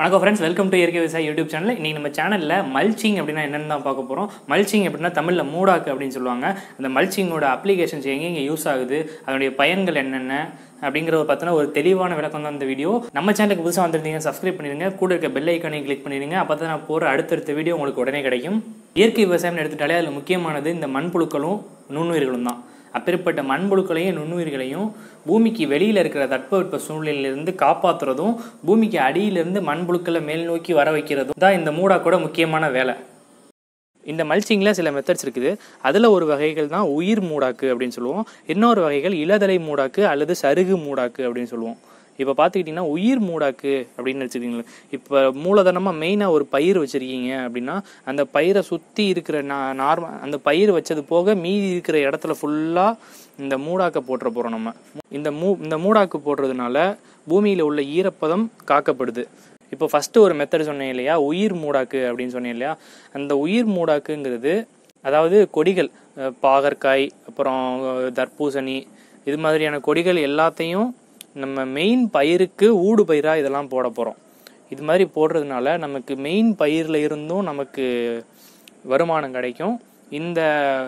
வணக்கம் friends welcome to இயற்கை விவசாய யூடியூப் சேனல் இன்னைக்கு நம்ம சேனலில் மல்ச்சிங் அப்படின்னா என்னென்னு தான் பார்க்க போகிறோம் மல்ச்சிங் அப்படின்னா தமிழில் மூடாக்கு அப்படின்னு சொல்லுவாங்க அந்த மல்ச்சிங்கோட அப்ளிகேஷன்ஸ் எங்கே யூஸ் ஆகுது அதனுடைய பயன்கள் என்னென்ன அப்படிங்கிற ஒரு பற்றின ஒரு தெளிவான விளக்கம் தான் இந்த வீடியோ நம்ம சேனலுக்கு புதுசாக வந்திருந்தீங்க சப்ஸ்கிரைப் பண்ணிடுங்க கூட இருக்க பெல் ஐக்கானையும் கிளிக் பண்ணிடுங்க அப்போ தான் நான் போகிற அடுத்தடுத்த வீடியோ உங்களுக்கு உடனே கிடைக்கும் இயற்கை விவசாயம்னு எடுத்துட்டாலே அதில் முக்கியமானது இந்த மண்புழுக்களும் நுண்ணுயிர்களும் தான் அப்பேற்பட்ட மண்புழுக்களையும் நுண்ணுயிர்களையும் பூமிக்கு வெளியில் இருக்கிற தட்பவெட்ப சூழ்நிலையிலிருந்து காப்பாற்றுறதும் பூமிக்கு அடியிலிருந்து மண்புழுக்களை மேல் நோக்கி வர வைக்கிறதும் தான் இந்த மூடாக்கோட முக்கியமான வேலை இந்த மல்ச்சிங்கில் சில மெத்தட்ஸ் இருக்குது அதில் ஒரு வகைகள் தான் உயிர் மூடாக்கு அப்படின்னு சொல்லுவோம் இன்னொரு வகைகள் இளதலை மூடாக்கு அல்லது சருகு மூடாக்கு அப்படின்னு சொல்லுவோம் இப்போ பார்த்துக்கிட்டிங்கன்னா உயிர் மூடாக்கு அப்படின்னு வச்சுருக்கீங்களா இப்போ மூலதனமாக மெயினாக ஒரு பயிர் வச்சுருக்கீங்க அப்படின்னா அந்த பயிரை சுற்றி இருக்கிற நா நார்மல் அந்த பயிர் வச்சது போக மீதி இருக்கிற இடத்துல ஃபுல்லாக இந்த மூடாக்க போட்டுற போகிறோம் நம்ம இந்த மூ இந்த மூடாக்கு போடுறதுனால பூமியில் உள்ள ஈரப்பதம் காக்கப்படுது இப்போ ஃபஸ்ட்டு ஒரு மெத்தட் சொன்னேன் இல்லையா உயிர் மூடாக்கு அப்படின்னு சொன்னேன் இல்லையா அந்த உயிர் மூடாக்குங்கிறது அதாவது கொடிகள் அஹ் பாகற்காய் அப்புறம் அஹ் தர்பூசணி இது மாதிரியான கொடிகள் எல்லாத்தையும் நம்ம மெயின் பயிருக்கு ஊடு பயிராக இதெல்லாம் போட போகிறோம் இது மாதிரி போடுறதுனால நமக்கு மெயின் பயிரில் இருந்தும் நமக்கு வருமானம் கிடைக்கும் இந்த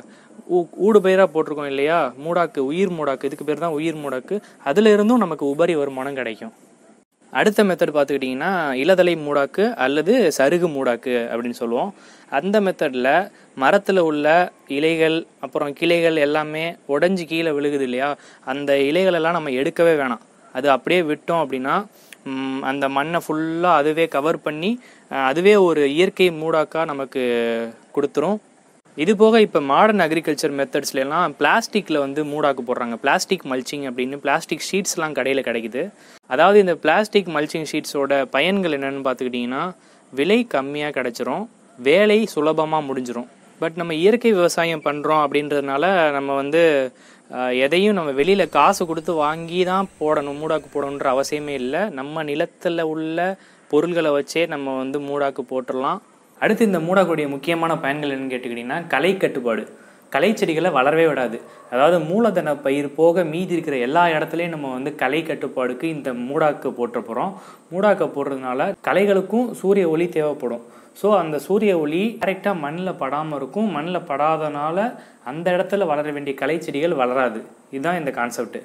ஊ- ஊடு பயிராக போட்டிருக்கோம் இல்லையா மூடாக்கு உயிர் மூடாக்கு இதுக்கு பேர் தான் உயிர் மூடாக்கு அதில் இருந்தும் நமக்கு உபரி வருமானம் கிடைக்கும் அடுத்த மெத்தட் பார்த்துக்கிட்டிங்கன்னா இளதலை மூடாக்கு அல்லது சருகு மூடாக்கு அப்படின்னு சொல்லுவோம் அந்த மெத்தடில் மரத்தில் உள்ள இலைகள் அப்புறம் கிளைகள் எல்லாமே உடஞ்சி கீழே விழுகுது இல்லையா அந்த இலைகள் எல்லாம் நம்ம எடுக்கவே வேணாம் அது அப்படியே விட்டோம் அப்படின்னா ம், அந்த மண்ணை ஃபுல்லாக அதுவே கவர் பண்ணி அஹ், அதுவே ஒரு இயற்கை மூடாக்கா நமக்கு கொடுத்துரும் இது போக இப்போ மாடர்ன் அக்ரிகல்ச்சர் மெத்தட்ஸ்ல எல்லாம் பிளாஸ்டிக்கில் வந்து மூடாக்கு போடுறாங்க பிளாஸ்டிக் மல்ச்சிங் அப்படின்னு பிளாஸ்டிக் ஷீட்ஸ்லாம் கடையில் கிடைக்குது அதாவது இந்த பிளாஸ்டிக் மல்ச்சிங் ஷீட்ஸோட பயன்கள் என்னன்னு பார்த்துக்கிட்டிங்கன்னா விலை கம்மியாக கிடைச்சிரும் வேலை சுலபமாக முடிஞ்சிரும் பட் நம்ம இயற்கை விவசாயம் பண்ணுறோம் அப்படின்றதுனால நம்ம வந்து அஹ், எதையும் நம்ம வெளியில் காசு கொடுத்து வாங்கி தான் போடணும் மூடாக்கு போடணுன்ற அவசியமே இல்லை நம்ம நிலத்தில் உள்ள பொருள்களை வச்சே நம்ம வந்து மூடாக்கு போட்டுடலாம் அடுத்து இந்த மூடாக்குடைய முக்கியமான பயன்கள் என்னன்னு கேட்டுக்கிட்டிங்கன்னா களை கட்டுப்பாடு களை செடிகளை வளரவே விடாது அதாவது மூலதன பயிர் போக மீதி இருக்கிற எல்லா இடத்துலையும் நம்ம வந்து களை கட்டுப்பாடுக்கு இந்த மூடாக்கு போட்டுற போகிறோம் மூடாக்க போடுறதுனால களைகளுக்கும் சூரிய ஒளி தேவைப்படும் ஸோ அந்த சூரிய ஒளி கரெக்டாக மண்ணில் படாமல் இருக்கும் மண்ணில் படாதனால அந்த இடத்துல வளர வேண்டிய களை செடிகள் வளராது இதுதான் இந்த கான்செப்ட்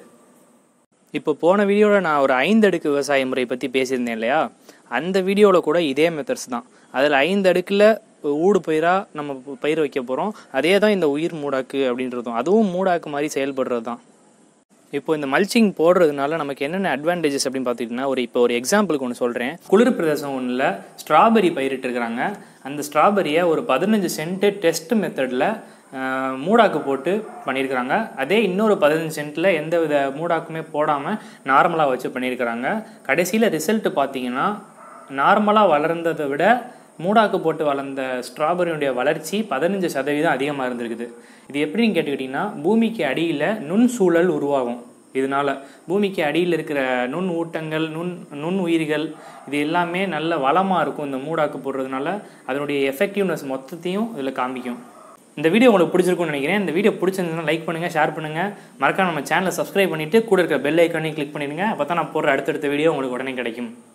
இப்போ போன வீடியோவில் நான் ஒரு ஐந்து அடுக்கு விவசாய முறை பற்றி பேசியிருந்தேன் இல்லையா அந்த வீடியோவில் கூட இதே மெத்தட்ஸ் தான் அதில் ஐந்து அடுக்கில் ஊடு பயிராக நம்ம ப- பயிர் வைக்க போகிறோம் அதே தான் இந்த உயிர் மூடாக்கு அப்படின்றதும் அதுவும் மூடாக்கு மாதிரி செயல்படுறது தான் இப்போ இந்த மல்ச்சிங் போடுறதுனால நமக்கு என்னென்ன அட்வான்டேஜஸ் அப்படின்னு பார்த்துக்கிட்டிங்கன்னா ஒரு இப்போ ஒரு எக்ஸாம்பிளுக்கு ஒன்று சொல்கிறேன் குளிர் பிரதேசம் ஒன்றில் ஸ்ட்ராபெரி பயிரிட்டு இருக்கிறாங்க அந்த ஸ்ட்ராபெரியை ஒரு பதினஞ்சு சென்ட் டெஸ்ட் மெத்தடில் மூடாக்கு போட்டு பண்ணியிருக்கிறாங்க அதே இன்னொரு பதினஞ்சு சென்ட்டில் எந்த வித மூடாக்குமே போடாமல் நார்மலாக வச்சு பண்ணியிருக்கிறாங்க கடைசியில் ரிசல்ட் பார்த்தீங்கன்னா நார்மலாக வளர்ந்ததை விட மூடாக்கு போட்டு வளர்ந்த ஸ்ட்ராபெரியுடைய வளர்ச்சி பதினஞ்சு சதவீதம் அதிகமாக இருந்திருக்குது இது எப்படின்னு கேட்டுக்கிட்டிங்கன்னா பூமிக்கு அடியில் நுண் சூழல் உருவாகும் இதனால பூமிக்கு அடியில் இருக்கிற நுண் ஊட்டங்கள் நுண் நுண் உயிர்கள் இது எல்லாமே நல்ல வளமாக இருக்கும் இந்த மூடாக்கு போடுறதுனால அதனுடைய எஃபெக்டிவ்னஸ் மொத்தத்தையும் இதில் காமிக்கும் இந்த வீடியோ உங்களுக்கு பிடிச்சிருக்கும்னு நினைக்கிறேன் இந்த வீடியோ பிடிச்சிருந்ததுன்னா லைக் பண்ணுங்கள் ஷேர் பண்ணுங்கள் மறக்காம நம்ம சேனலை சப்ஸ்கிரைப் பண்ணிவிட்டு கூட இருக்க பெல் ஐக்கானையும் கிளிக் பண்ணிடுங்க அப்போ தான் நான் போடுற அடுத்தடுத்த வீடியோ உங்களுக்கு உடனே கிடைக்கும்